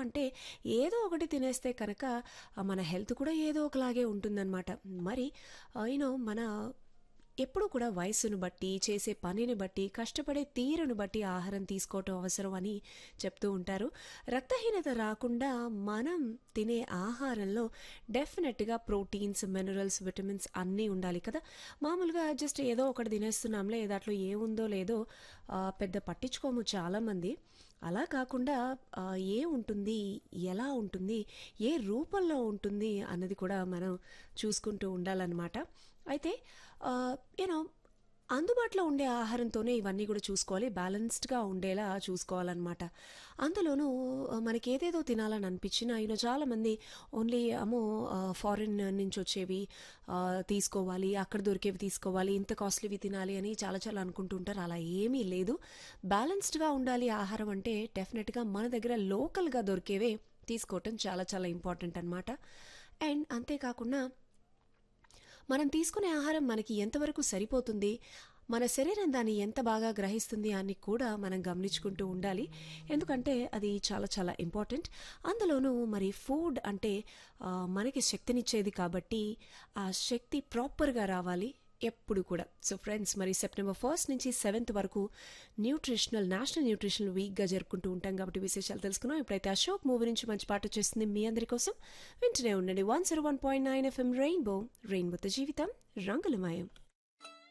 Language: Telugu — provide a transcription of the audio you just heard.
అంటే ఏదో ఒకటి తినేస్తే కనుక ఆ, మన హెల్త్ కూడా ఏదో ఒకలాగే ఉంటుందన్నమాట మరి యూనో మన ఎప్పుడూ కూడా వయస్సును బట్టి చేసే పనిని బట్టి కష్టపడే తీరును బట్టి ఆహారం తీసుకోవటం అవసరం అని చెప్తూ ఉంటారు రక్తహీనత రాకుండా మనం తినే ఆహారంలో డెఫినెట్గా ప్రోటీన్స్ మినరల్స్ విటమిన్స్ అన్నీ ఉండాలి కదా మామూలుగా జస్ట్ ఏదో ఒకటి తినేస్తున్నాంలే దాంట్లో ఏముందో లేదో ఆ, పెద్ద పట్టించుకోము చాలామంది అలా కాకుండా ఆ, ఏ ఉంటుంది ఎలా ఉంటుంది ఏ రూపంలో ఉంటుంది అన్నది కూడా మనం చూసుకుంటూ ఉండాలన్నమాట అయితే యూనో అందుబాటులో ఉండే ఆహారంతోనే ఇవన్నీ కూడా చూసుకోవాలి బ్యాలెన్స్డ్గా ఉండేలా చూసుకోవాలన్నమాట అందులోనూ ఆ, మనకి ఏదేదో తినాలని అనిపించినా యూనో చాలామంది ఓన్లీ అమ్మో ఫారిన్ నుంచి వచ్చేవి ఆ, తీసుకోవాలి అక్కడ దొరికేవి తీసుకోవాలి ఇంత కాస్ట్లీవి తినాలి అని చాలా చాలా అనుకుంటూ ఉంటారు అలా ఏమీ లేదు బ్యాలెన్స్డ్గా ఉండాలి ఆహారం అంటే డెఫినెట్గా మన దగ్గర లోకల్గా దొరికేవే తీసుకోవటం చాలా చాలా ఇంపార్టెంట్ అనమాట అండ్ అంతేకాకుండా మనం తీసుకునే ఆహారం మనకి ఎంతవరకు సరిపోతుంది మన శరీరం దాన్ని ఎంత బాగా గ్రహిస్తుంది అని కూడా మనం గమనించుకుంటూ ఉండాలి ఎందుకంటే అది చాలా చాలా ఇంపార్టెంట్ అందులోనూ మరి ఫుడ్ అంటే ఆ, మనకి శక్తినిచ్చేది కాబట్టి ఆ శక్తి ప్రాపర్గా రావాలి ఎప్పుడు కూడా సో ఫ్రెండ్స్ మరి సెప్టెంబర్ ఫస్ట్ నుంచి సెవెంత్ వరకు న్యూట్రిషనల్ నేషనల్ న్యూట్రిషనల్ వీక్గా జరుపుకుంటూ ఉంటాం కాబట్టి విశేషాలు తెలుసుకున్నాం ఇప్పుడైతే అశోక్ మూవీ నుంచి మంచి పాట వచ్చేస్తుంది మీ అందరి కోసం వింటూనే ఉండండి one zero one point nine FM rainbow రెయిన్బోతో జీవితం రంగులమయం